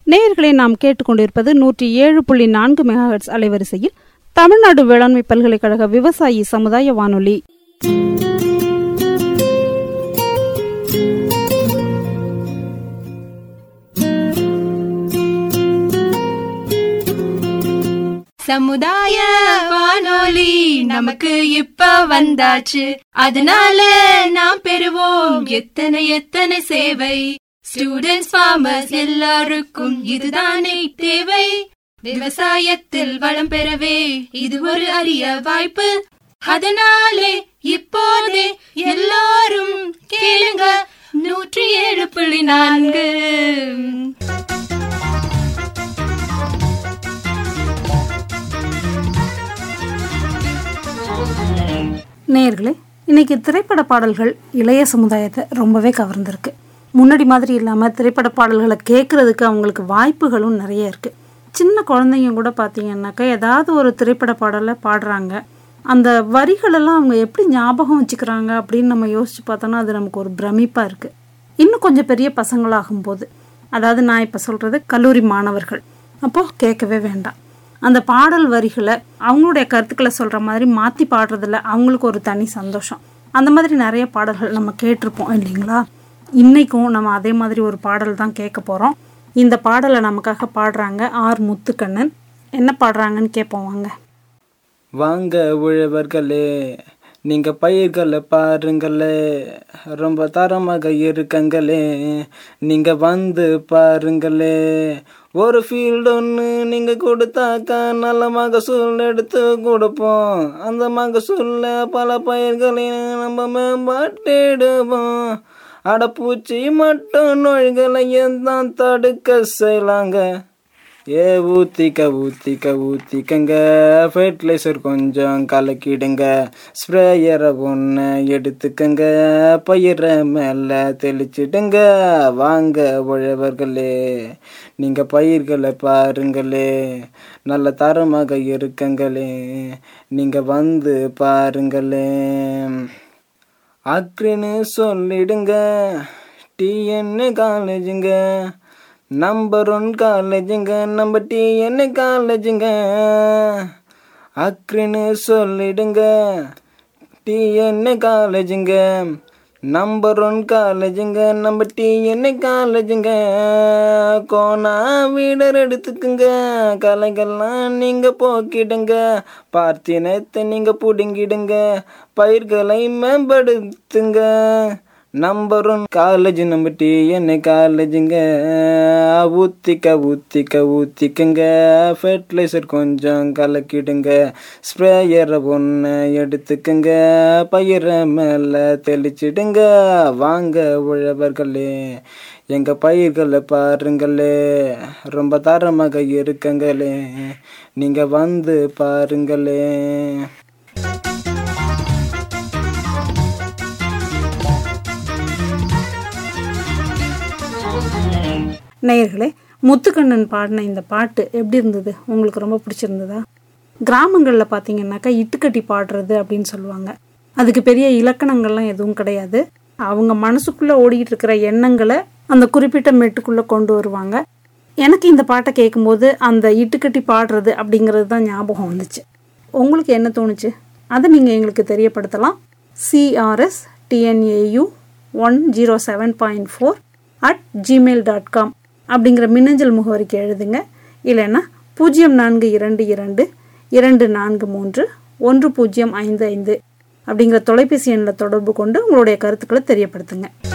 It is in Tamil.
நேயர்களை நாம் கேட்டுக்கொண்டிருப்பது நூற்றி ஏழு புள்ளி நான்கு மெகாஹெட்ஸ் அலைவரிசையில் தமிழ்நாடு வேளாண்மை பல்கலைக்கழக விவசாயி சமுதாய வானொலி சமுதாய வானொலி நமக்கு இப்ப வந்தாச்சு அதனால நாம் பெறுவோம் எத்தனை எத்தனை சேவை ஸ்டூடெண்ட்ஸ் ஃபார்மர்ஸ் எல்லாருக்கும் இதுதானே தேவை விவசாயத்தில் வளம் பெறவே இது ஒரு அரிய வாய்ப்பு அதனாலே இப்போதே எல்லாரும் கேளுங்க நூற்றி ஏழு புள்ளி நான்கு நேயர்களே இன்னைக்கு திரைப்பட பாடல்கள் இளைய சமுதாயத்தை ரொம்பவே கவர்ந்திருக்கு முன்னாடி மாதிரி இல்லாமல் திரைப்பட பாடல்களை கேட்கறதுக்கு அவங்களுக்கு வாய்ப்புகளும் நிறைய இருக்கு சின்ன குழந்தைங்க கூட பார்த்தீங்கன்னாக்கா ஏதாவது ஒரு திரைப்பட பாடலை பாடுறாங்க அந்த வரிகளெல்லாம் அவங்க எப்படி ஞாபகம் வச்சுக்கிறாங்க அப்படின்னு நம்ம யோசிச்சு பார்த்தோன்னா அது நமக்கு ஒரு பிரமிப்பாக இருக்குது இன்னும் கொஞ்சம் பெரிய பசங்களாகும் போது அதாவது நான் இப்போ சொல்கிறது கல்லூரி மாணவர்கள் அப்போது கேட்கவே வேண்டாம் அந்த பாடல் வரிகளை அவங்களுடைய கருத்துக்களை சொல்கிற மாதிரி மாற்றி பாடுறதுல அவங்களுக்கு ஒரு தனி சந்தோஷம் அந்த மாதிரி நிறைய பாடல்கள் நம்ம கேட்டிருப்போம் இல்லைங்களா இன்னைக்கும் நம்ம அதே மாதிரி ஒரு பாடல் தான் கேட்க போகிறோம் இந்த பாடலை நமக்காக பாடுறாங்க ஆர் முத்துக்கண்ணன் என்ன பாடுறாங்கன்னு கேட்போம் வாங்க வாங்க உழவர்களே நீங்க பயிர்களை பாருங்களே ரொம்ப தரமாக இருக்கங்களே நீங்க வந்து பாருங்களே ஒரு ஃபீல்டு ஒன்று நீங்க கொடுத்தாக்கா நல்ல மகசூல் எடுத்து கொடுப்போம் அந்த மகசூல்ல பல பயிர்களையும் நம்ம மேம்பாட்டிடுவோம் அடப்பூச்சி மட்டும் நோய்களையும் தான் தடுக்க செய்யலாங்க ஏ ஊத்திக்க ஊத்திக்க ஊத்திக்கங்க ஃபெர்டிலைசர் கொஞ்சம் கலக்கிடுங்க ஸ்ப்ரேயரை ஒன்று எடுத்துக்கங்க பயிரை மேலே தெளிச்சிடுங்க வாங்க உழவர்களே நீங்கள் பயிர்களை பாருங்களே நல்ல தரமாக இருக்குங்களே நீங்கள் வந்து பாருங்களே அக்ரின்னு சொல்லிடுங்க டிஎன்னு காலேஜுங்க நம்பர் ஒன் காலேஜுங்க நம்ம டிஎன்னு காலேஜுங்க அக்ரின்னு சொல்லிடுங்க டிஎன்னு காலேஜுங்க நம்பர் ஒன் காலேஜுங்க நம்ம டிஎன்னு காலேஜுங்க கோனா வீடர் எடுத்துக்குங்க கலைகள்லாம் நீங்கள் போக்கிடுங்க பார்த்தினத்தை நீங்கள் பிடுங்கிடுங்க பயிர்களை மேம்படுத்துங்க நம்பர் ஒன் காலேஜ் நம்ம டிஎன்ஏ காலேஜுங்க ஊத்திக்க ஊத்திக்க ஊத்திக்கங்க ஃபெர்டிலைசர் கொஞ்சம் கலக்கிடுங்க ஸ்ப்ரேயரை ஒன்று எடுத்துக்கங்க பயிரை மேலே தெளிச்சிடுங்க வாங்க உழவர்களே எங்கள் பயிர்களை பாருங்களே ரொம்ப தரமாக இருக்குங்களே நீங்கள் வந்து பாருங்களே நேயர்களே முத்துக்கண்ணன் பாடின இந்த பாட்டு எப்படி இருந்தது உங்களுக்கு ரொம்ப பிடிச்சிருந்ததா கிராமங்களில் பார்த்தீங்கன்னாக்கா இட்டுக்கட்டி பாடுறது அப்படின்னு சொல்லுவாங்க அதுக்கு பெரிய இலக்கணங்கள்லாம் எதுவும் கிடையாது அவங்க மனசுக்குள்ளே ஓடிட்டு இருக்கிற எண்ணங்களை அந்த குறிப்பிட்ட மெட்டுக்குள்ளே கொண்டு வருவாங்க எனக்கு இந்த பாட்டை கேட்கும்போது அந்த இட்டுக்கட்டி பாடுறது அப்படிங்கிறது தான் ஞாபகம் வந்துச்சு உங்களுக்கு என்ன தோணுச்சு அதை நீங்கள் எங்களுக்கு தெரியப்படுத்தலாம் CRS TNAU one zero seven point four at gmail dot com அப்படிங்கிற மின்னஞ்சல் முகவரிக்கு எழுதுங்க இல்லைன்னா பூஜ்ஜியம் நான்கு இரண்டு இரண்டு இரண்டு நான்கு மூன்று ஒன்று பூஜ்ஜியம் ஐந்து ஐந்து அப்படிங்கிற தொலைபேசி எண்ணில் தொடர்பு கொண்டு உங்களுடைய கருத்துக்களை தெரியப்படுத்துங்க